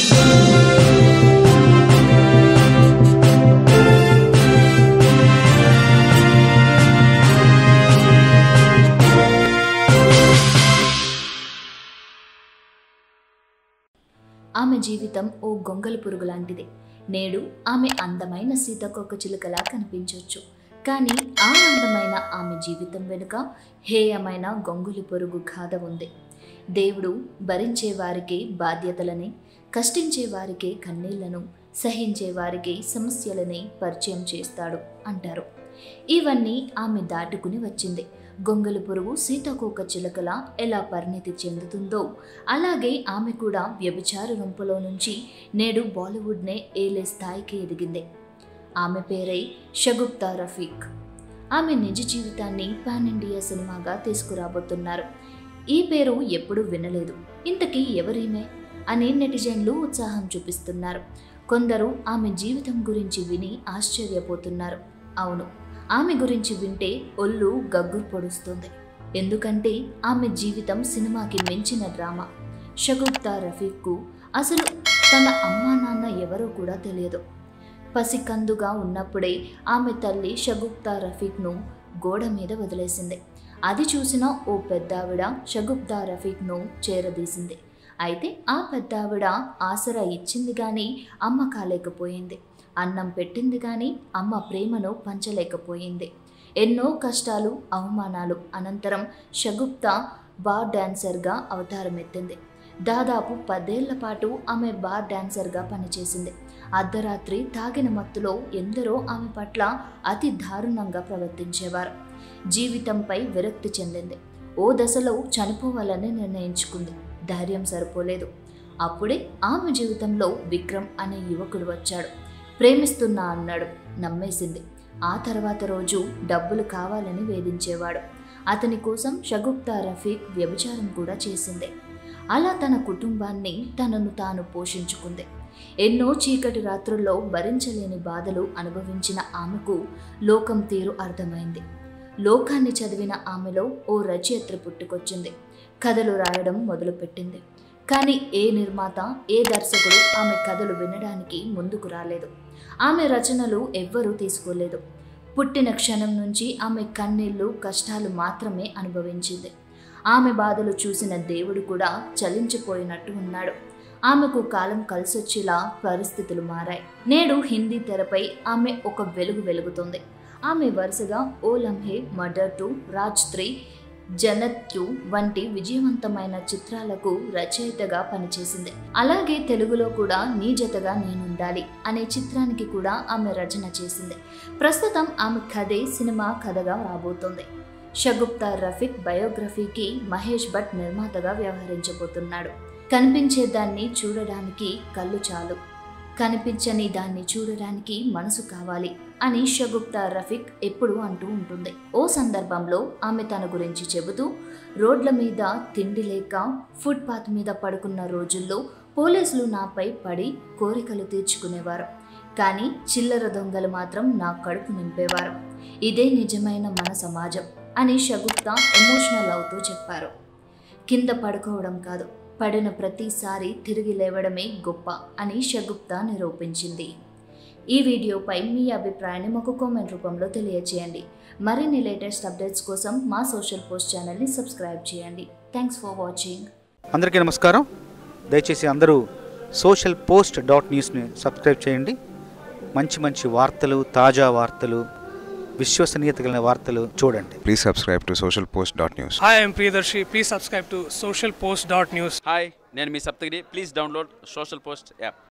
ఆమె జీవితం ఓ గొంగలి పురుగు లాంటిది నేడు ఆమె అందమైన సీతకొక చిలుకలా కనిపించవచ్చు కానీ ఆ అందమైన ఆమె జీవితం వెనుక హేయమైన గొంగులి పొరుగు గాథ ఉంది దేవుడు భరించే వారికి బాధ్యతలని కష్టించే వారికి కన్నీళ్లను సహించే వారికి సమస్యలని పరిచయం చేస్తాడు అంటారు ఇవన్నీ ఆమె దాటుకుని వచ్చింది గొంగలి పురుగు సీతాకోక చిలకల ఎలా పరిణితి చెందుతుందో అలాగే ఆమె కూడా వ్యభిచార రొంపులో నుంచి నేడు బాలీవుడ్నే ఏలే స్థాయికి ఎదిగింది ఆమె పేరై షగుప్తా రఫీక్ ఆమె నిజ జీవితాన్ని పాన్ ఇండియా సినిమాగా తీసుకురాబోతున్నారు ఈ పేరు ఎప్పుడూ వినలేదు ఇంతకీ ఎవరీమే అని నెటిజన్లు ఉత్సాహం చూపిస్తున్నారు కొందరు ఆమె జీవితం గురించి విని ఆశ్చర్యపోతున్నారు అవును ఆమె గురించి వింటే ఒళ్ళు గగ్గురు పొడుస్తుంది ఎందుకంటే ఆమె జీవితం సినిమాకి మించిన డ్రామా షగుప్తా రఫీక్కు అసలు తన అమ్మా నాన్న ఎవరో కూడా తెలియదు పసికందుగా ఉన్నప్పుడే ఆమె తల్లి షగుప్తా రఫీక్ను గోడ మీద వదిలేసింది అది చూసిన ఓ పెద్దావిడ షగుప్తా రఫీక్ను చేరదీసింది అయితే ఆ పెద్దావిడ ఆసరా ఇచ్చింది కానీ అమ్మ కాలేకపోయింది అన్నం పెట్టింది కానీ అమ్మ ప్రేమను పంచలేకపోయింది ఎన్నో కష్టాలు అవమానాలు అనంతరం షగుప్తా బార్ డాన్సర్గా అవతారమెత్తింది దాదాపు పదేళ్ల పాటు ఆమె బార్ డాన్సర్గా పనిచేసింది అర్ధరాత్రి తాగిన మత్తులో ఎందరో ఆమె పట్ల అతి దారుణంగా ప్రవర్తించేవారు జీవితంపై విరక్తి చెందింది ఓ దశలో చనిపోవాలని నిర్ణయించుకుంది ధైర్యం సరిపోలేదు అప్పుడే ఆమె జీవితంలో విక్రమ్ అనే యువకుడు వచ్చాడు ప్రేమిస్తున్నా అన్నాడు నమ్మేసింది ఆ తర్వాత రోజు డబ్బులు కావాలని వేధించేవాడు అతని కోసం షగుప్తా రఫీక్ వ్యభిచారం కూడా చేసింది అలా తన కుటుంబాన్ని తనను తాను పోషించుకుంది ఎన్నో చీకటి రాత్రుల్లో భరించలేని బాధలు అనుభవించిన ఆమెకు లోకం తీరు అర్థమైంది లోకాన్ని చదివిన ఆమెలో ఓ రచయిత్రి పుట్టుకొచ్చింది కథలు రాయడం మొదలుపెట్టింది కానీ ఏ నిర్మాత ఏ దర్శకుడు ఆమె కథలు వినడానికి ముందుకు రాలేదు ఆమె రచనలు ఎవ్వరూ తీసుకోలేదు పుట్టిన క్షణం నుంచి ఆమె కన్నీళ్లు కష్టాలు మాత్రమే అనుభవించింది ఆమె బాధలు చూసిన దేవుడు కూడా చలించిపోయినట్టు ఉన్నాడు ఆమెకు కాలం కలిసొచ్చేలా పరిస్థితులు మారాయి నేడు హిందీ తెరపై ఆమె ఒక వెలుగు వెలుగుతుంది ఆమె వరుసగా Woh Lamhe Murder two Raaz three జనత్యు వంటి విజయవంతమైన చిత్రాలకు రచయితగా పనిచేసింది అలాగే తెలుగులో కూడా నీ జతగా నేనుండాలి అనే చిత్రానికి కూడా ఆమె రచన చేసింది ప్రస్తుతం ఆమె కథే సినిమా కథగా రాబోతోంది షగుప్తా రఫీక్ బయోగ్రఫీకి మహేష్ భట్ నిర్మాతగా వ్యవహరించబోతున్నాడు కనిపించే దాన్ని చూడడానికి కళ్ళు చాలు కనిపించని దాన్ని చూడడానికి మనసు కావాలి అని షగుప్తా రఫీక్ ఎప్పుడూ అంటూ ఉంటుంది ఓ సందర్భంలో ఆమె తన గురించి చెబుతూ రోడ్ల మీద తిండి లేక ఫుట్పాత్ మీద పడుకున్న రోజుల్లో పోలీసులు నాపై పడి కోరికలు తీర్చుకునేవారు కానీ చిల్లర దొంగలు మాత్రం నా కడుపు నింపేవారు ఇదే నిజమైన మన సమాజం అని షగుప్తా ఎమోషనల్ అవుతూ చెప్పారు కింద పడుకోవడం కాదు పడిన ప్రతిసారి తిరిగి లేవడమే గొప్ప అని షగుప్తా నిరూపించింది ఈ వీడియోపై మీ అభిప్రాయాన్ని మాకు కామెంట్ రూపంలో తెలియజేయండి మరిన్ని లేటెస్ట్ అప్డేట్స్ కోసం మా సోషల్ పోస్ట్ ఛానల్ని సబ్స్క్రైబ్ చేయండి థ్యాంక్స్ ఫర్ వాచింగ్ అందరికీ నమస్కారం దయచేసి అందరూ సోషల్ పోస్ట్ డాట్ న్యూస్ని సబ్స్క్రైబ్ చేయండి మంచి మంచి వార్తలు తాజా వార్తలు విశ్వసనీయత కలిగిన వార్తలు చూడండి Please subscribe to socialpost.news. Hi, I'm Priyadarshi. Please subscribe to socialpost.news. Hi నేను మీ Saptagiri please download social post app